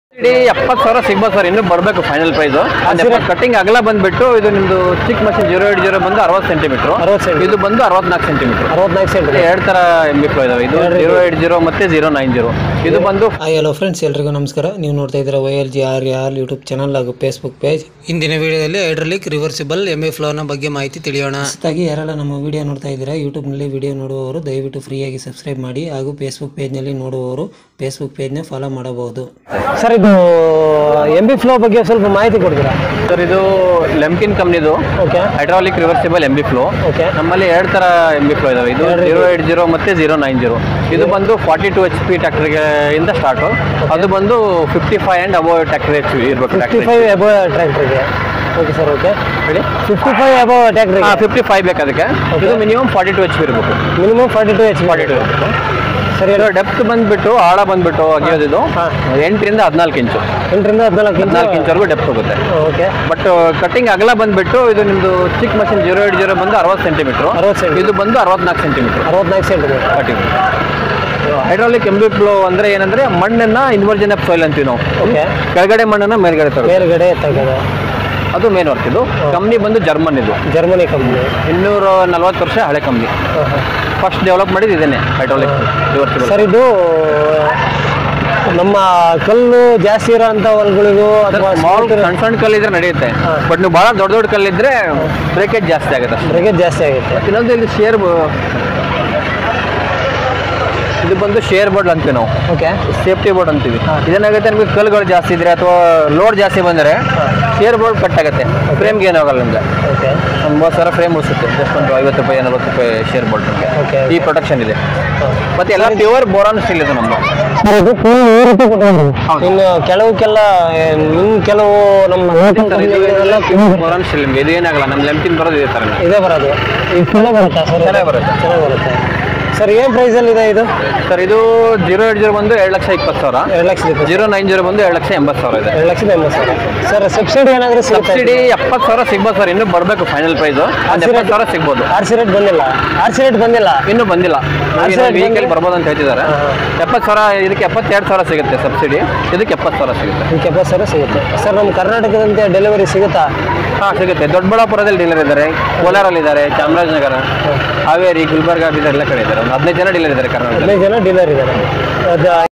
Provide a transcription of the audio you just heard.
ಇಡೀ ಎಪ್ಪತ್ತು ಸಾವಿರ ಸಿಗ್ಬೋದು ಸರ್ ಇನ್ನೂ ಬರಬೇಕು ಫೈನಲ್ ಪ್ರೈಸ್ ಕಟಿಂಗ್ ಅಗಲ ಬಂದ್ಬಿಟ್ಟು ಇದು ನಿಮ್ದು ಚಿಕ್ಕ ಮಷಿನ್ ಜೀರೋ ಏಟ್ ಜೀರೋ ಬಂದು ಅರವತ್ತು ಸೆಂಟಿಮೀಟರ್ ಅರವತ್ತು ಸೆಂಟಿ ಇದು ಬಂದು ಅರವತ್ನಾಲ್ಕು ಸೆಂಟಿಮೀಟರ್ ಅರವತ್ನಾಲ್ಕು ಸೆಂಟಿ ಎರಡು ತರ ಎಂ ಬಿ ಫ್ಲೋ ಇದಾವೆ ಇದು ಜೀರೋ ಏಟ್ ಜೀರೋ ಮತ್ತೆ ಜೀರೋ ನೈನ್ ಜೀರೋ ಇದು ಬಂದು ಹಾಯ್ ಹಲೋ ಫ್ರೆಂಡ್ಸ್ ಎಲ್ರಿಗೂ ನಮಸ್ಕಾರ ನೀವು ನೋಡ್ತಾ ಇದ್ದೀರಾ Y L G R R YouTube channel ಹಾಗೂ ಫೇಸ್ಬುಕ್ ಪೇಜ್ ಇಂದಿನ ವಿಡಿಯೋದಲ್ಲಿ ಹೈಡ್ರಾಲಿಕ್ ರಿವರ್ಸಿಬಲ್ ಎಮ್ ಎ ಫ್ಲೋನ ಬಗ್ಗೆ ಮಾಹಿತಿ ತಿಳಿಯೋಣ ಹೊಸದಾಗಿ ಯಾರೆಲ್ಲ ನಮ್ಮ ವಿಡಿಯೋ ನೋಡ್ತಾ ಇದ್ದೀರಾ ಯೂಟ್ಯೂಬ್ನಲ್ಲಿ ವಿಡಿಯೋ ನೋಡುವವರು ದಯವಿಟ್ಟು ಫ್ರೀಯಾಗಿ ಸಬ್ಸ್ಕ್ರೈಬ್ ಮಾಡಿ ಹಾಗೂ ಫೇಸ್ಬುಕ್ ಪೇಜ್ನಲ್ಲಿ ನೋಡುವವರು ಫೇಸ್ಬುಕ್ ಪೇಜ್ನ ಫಾಲೋ ಮಾಡಬಹುದು ಸರ್ ಇದು ಎಮ್ ಬಿ ಫ್ಲೋ ಬಗ್ಗೆ ಸ್ವಲ್ಪ ಮಾಹಿತಿ ಕೊಡ್ತೀರಾ ಸರ್ ಇದು ಲೆಮ್ಕಿನ್ ಕಂಪ್ನಿದು okay hydraulic reversible M B flow okay ನಮ್ಮಲ್ಲಿ ಎರಡು ತರ ಎಂ ಬಿ ಫ್ಲೋ ಇದಾವೆ ಇದು ಜೀರೋ ಏಟ್ ಜೀರೋ ಮತ್ತೆ ಜೀರೋ ನೈನ್ ಜೀರೋ ಇದು ಬಂದು ಫಾರ್ಟಿ ಟು ಎಚ್ ಪಿ ಟ್ಯಾಕ್ಟರ್ಗೆ ಇಂದ ಸ್ಟಾರ್ಟು ಅದು ಬಂದು fifty five and above tractor H P ಇರ್ಬೇಕು fifty tractor five above ಟ್ರ್ಯಾಕ್ಟ್ರಿಗೆ okay sir okay ಹೇಳಿ ಫಿಫ್ಟಿ ಫೈವ್ ಎಬೋ ಟ್ರ್ಯಾಕ್ಟ್ರಿಗೆ ಹಾಂ ಫಿಫ್ಟಿ ಫೈವ್ ಬೇಕು ಅದಕ್ಕೆ ಇದು minimum forty two H P ಇರಬೇಕು minimum forty two H forty two ಸರಿ ಇದು ಡೆಪ್ತ್ ಬಂದ್ಬಿಟ್ಟು ಆಳ ಬಂದ್ಬಿಟ್ಟು ಅಗಿಯೋದಿದು ಎಂಟರಿಂದ ಹದಿನಾಲ್ಕು ಇಂಚು ಎಂಟರಿಂದ ಹದಿನಾಲ್ಕು ಹದಿನಾಲ್ಕು ಇಂಚವರೆಗೂ ಡೆಪ್ತ್ ಹೋಗುತ್ತೆ ಓಕೆ ಬಟ್ ಕಟಿಂಗ್ ಅಗಲ ಬಂದ್ಬಿಟ್ಟು ಇದು ನಿಮ್ದು ಚಿಕ್ಕ ಮಷಿನ್ ಜೀರೋ ಏಟ್ ಜೀರೋ ಬಂದು ಅರವತ್ತು ಸೆಂಟಿಮೀಟರ್ ಅರವತ್ತು ಸೆಂಟಿ ಇದು ಬಂದು ಅರವತ್ನಾಲ್ಕು ಸೆಂಟಿಮೀಟರ್ ಅರವತ್ನಾಲ್ಕು centimetre cutting hydraulic M B flow ಅಂದ್ರೆ ಏನಂದ್ರೆ ಮಣ್ಣನ್ನ ಇನ್ವರ್ಜನ್ ಆಫ್ ಸಾಯಿಲ್ ಅಂತೀವಿ ನಾವು ಓಕೆ ಕೆಳಗಡೆ ಮಣ್ಣನ್ನ ಮೇಲ್ಗಡೆ ತರೋದು ಮೇಲ್ಗಡೆ ತೆಗೆದು ಅದು ಮೇನ್ ವರ್ಕ್ ಇದು ಕಂಪ್ನಿ ಬಂದು ಜರ್ಮನ್ ಇದು ಜರ್ಮನಿ ಕಂಪ್ನಿ ಇನ್ನೂರ ನಲ್ವತ್ತು ವರ್ಷ ಹಳೆ ಕಂಪ್ನಿ ಫಸ್ಟ್ ಡೆವಲಪ್ ಮಾಡಿದ್ದು ಇದೇನೆ ಹೈಡ್ರಾಲಿಕ್ ರಿವರ್ಸಿಬಲ್ ಸರ್ ಇದು ನಮ್ಮ ಕಲ್ಲು ಜಾಸ್ತಿ ಇರೋಂಥ ಹೊಲಗಳಿಗೂ ಅಥವಾ ಮಾಲ್ ಸಣ್ಣ ಸಣ್ಣ ಕಲ್ಲಿದ್ರೆ ನಡೆಯುತ್ತೆ ಬಟ್ ನೀವು ಭಾಳ ದೊಡ್ಡ ದೊಡ್ಡ ಕಲ್ಲಿದ್ರೆ ಬ್ರೇಕೇಜ್ ಜಾಸ್ತಿ ಆಗುತ್ತೆ ಅಷ್ಟೇ ಬ್ರೇಕೇಜ್ ಜಾಸ್ತಿ ಆಗುತ್ತೆ ಇನ್ನೊಂದು ಇಲ್ಲಿ ಶೇರ್ ಇದು ಬಂದು ಶೇರ್ ಬೋರ್ಡ್ ಅಂತೀವಿ ನಾವು ಓಕೆ ಸೇಫ್ಟಿ ಬೋರ್ಡ್ ಅಂತೀವಿ ಇದೇನಾಗುತ್ತೆ ನಿಮಗೆ ಕಲ್ಲುಗಳು ಜಾಸ್ತಿ ಇದ್ರೆ ಅಥವಾ ಲೋಡ್ ಜಾಸ್ತಿ ಬಂದರೆ ಶೇರ್ ಬೋರ್ಡ್ ಕಟ್ ಆಗುತ್ತೆ ಫ್ರೇಮ್ಗೆ ಏನಾಗಲ್ಲ ನಿಮಗೆ ಓಕೆ ಒಂದು ಮೂವತ್ತು ಸಾವಿರ ಫ್ರೇಮ್ ಉಳಿಸುತ್ತೆ ಜಸ್ಟ್ ಒಂದು ಐವತ್ತು ರೂಪಾಯಿ ನಲ್ವತ್ತು ರೂಪಾಯಿ ಶೇರ್ ಬೋರ್ಡ್ ನಿಮಗೆ ಓಕೆ ಈ ಪ್ರೊಟೆಕ್ಷನ್ ಇದೆ ಮತ್ತೆ ಎಲ್ಲ ಪ್ಯೂರ್ ಬೋರಾನ್ ಸ್ಟೀಲ್ ಇದೆ ನಮ್ಮದು ಇನ್ನು ಕೆಲವಕ್ಕೆಲ್ಲ ಇನ್ನು ಕೆಲವು ನಮ್ಮ ಎಲ್ಲ ಬೋರಾನ್ ಸ್ಟೀಲ್ ನಿಮಗೆ ಇದು ಏನಾಗಲ್ಲ ನಮ್ಮ ಲೆಂಪಿನ್ ಬರೋದು ಇದೆ ಥರ ಇದೇ ಬರೋದು ಇದು ಚೆನ್ನಾಗಿ ಬರುತ್ತಾ ಸರ್ ಚೆನ್ನಾಗಿ ಬರುತ್ತೆ ಚೆನ್ನಾಗಿ ಬರುತ್ತೆ ಸರ್ ಏನು ಪ್ರೈಸಲ್ಲಿ ಇದೆ ಇದು ಸರ್ ಇದು ಜೀರೋ ಏಟ್ ಜೀರೋ ಬಂದು ಎರಡು ಲಕ್ಷ ಇಪ್ಪತ್ತು ಸಾವಿರ ಎರಡು ಲಕ್ಷದ ಇಪ್ಪತ್ತು ಜೀರೋ ನೈನ್ ಜೀರೋ ಬಂದು ಎರಡು ಲಕ್ಷ ಎಂಬತ್ತು ಸಾವಿರ ಇದೆ ಎರಡು ಲಕ್ಷದ ಎಂಬತ್ತು ಸಾವಿರ ಸರ್ ಸಬ್ಸಿಡಿ ಏನಾದರೂ ಸಿಗುತ್ತೆ ಸಬ್ಸಿಡಿ ಎಪ್ಪತ್ತು ಸಾವಿರ ಸಿಗ್ಬೋದು ಸರ್ ಇನ್ನೂ ಬರಬೇಕು ಫೈನಲ್ ಪ್ರೈಸು ಒಂದು ಎಪ್ಪತ್ತು ಸಾವಿರ ಸಿಗ್ಬೋದು ಆರ್ ಸಿ ರೇಟ್ ಬಂದಿಲ್ಲ ಆರ್ ಸಿ ರೇಟ್ ಬಂದಿಲ್ಲ ಇನ್ನೂ ಬಂದಿಲ್ಲ ಸರ್, ವೆಹಿಕಲ್ ಬಂದ್ರೆ- ಬರ್ಬೋದು ಅಂತ ಹೇಳ್ತಿದ್ದಾರೆ ಎಪ್ಪತ್ತು ಸಾವಿರ ಇದಕ್ಕೆ ಎಪ್ಪತ್ತೆರಡು ಸಾವಿರ ಸಿಗುತ್ತೆ ಸಬ್ಸಿಡಿ ಇದಕ್ಕೆ ಎಪ್ಪತ್ತು ಸಾವಿರ ಸಿಗುತ್ತೆ ಇದಕ್ಕೆ ಎಪ್ಪತ್ತು ಸಾವಿರ ಸಿಗುತ್ತೆ ಸರ್ ನಮ್ಮ ಕರ್ನಾಟಕದಂತೆ ಡೆಲಿವರಿ ಸಿಗುತ್ತಾ ಹಾಂ ಸಿಗುತ್ತೆ ದೊಡ್ಡಬಳ್ಳಾಪುರದಲ್ಲಿ ಡೀಲರ್ ಇದ್ದಾರೆ ಕೋಲಾರಲ್ಲಿ ಇದ್ದಾರೆ ಚಾಮರಾಜನಗರ ಹಾವೇರಿ ಗುಲ್ಬರ್ಗ ಬೀದರ್ ಎಲ್ಲ ಕಡೆ ಇದ್ದಾರೆ ಒಂದು ಹದಿನೈದು ಜನ ಡೀಲರ್ ಇದ್ದಾರೆ ಕರ್ನಾಟಕದಲ್ಲಿ ಹದಿನೈದು ಜನ ಡೀಲರ್ ಇದ್ದಾರೆ ಅದು